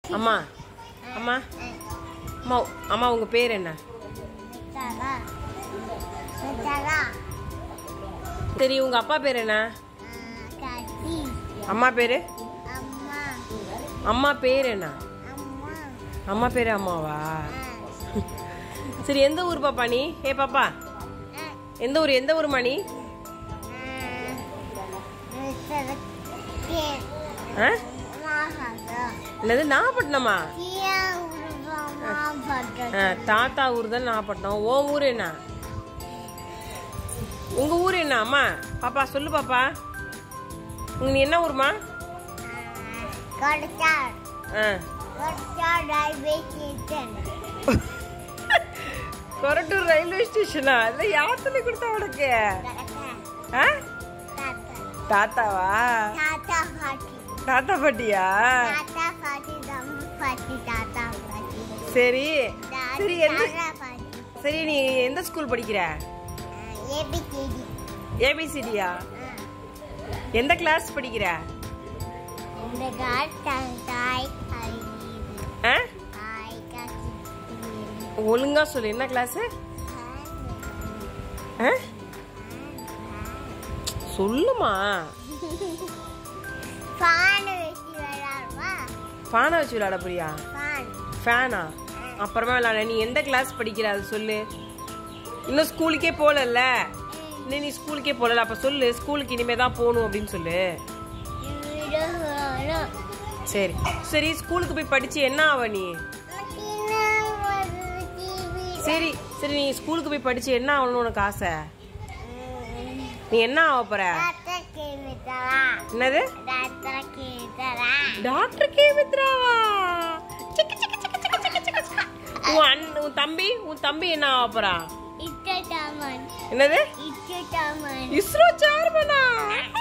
அம்மா அம்மா அம்மா அம்மா உங்க பேர் என்ன தரா தரா சரி உங்க அப்பா பேர் என்ன காசி அம்மா பேரு அம்மா அம்மா பேர் என்ன அம்மா அம்மா பேரு அம்மாவா சரி எந்த ஊர் பாப்பா நீ ஏ பாப்பா எந்த ஊர் எந்த ஊர் மணி ஆ என்னது நாகப்பட்டினமா ஆ, தாத்தா ஊர் தான் நாகப்பட்டினம் ஓ ஊர் என்ன உங்க ஊர் என்ன அம்மா பாப்பா சொல்லு பாப்பா உங்க நீ என்ன ஊர்மா ஆ கொரட்டூர் ரயில்வே ஸ்டேஷனா இல்ல யார் சொல்லி கொடுத்தா உனக்கு ஆ? தாத்தாவா தாத்தா பாட்டியா சரி சரி எந்த சரி நீ எந்த ஸ்கூல் படிக்கிற ஏபிசிடியா எந்த கிளாஸ் படிக்கிற ஆ? ஒழுங்கா சொல்லு என்ன கிளாஸ் சொல்லுமா பானை வச்சு விளையாடுவா பானை வச்சு விளையாட போறியா பான் ஃபேனா அப்புறமா விளையாட நீ எந்த கிளாஸ் படிக்கிற அது சொல்லு இன்னும் ஸ்கூலுக்கே போகலல்ல இன்னும் நீ ஸ்கூலுக்கே போகல அப்ப சொல்லு ஸ்கூலுக்கு இனிமே தான் போகணும் அப்படின்னு சொல்லு சரி சரி ஸ்கூலுக்கு போய் படிச்சு என்ன ஆவ நீ சரி சரி நீ ஸ்கூலுக்கு போய் படிச்சு என்ன ஆகணும்னு உனக்கு ஆசை நீ என்ன ஆக போற என்னது டாக்டர் கே மித்ராவா சிக்கு, சிக்கு, சிக்கு, சிக்கு, சிக்கு, சிக்கு, சிக்கு. உன் அண்ணன் உன் தம்பி உன் தம்பி என்ன ஆக போறா என்னது இஸ்ரோ சேர்மனா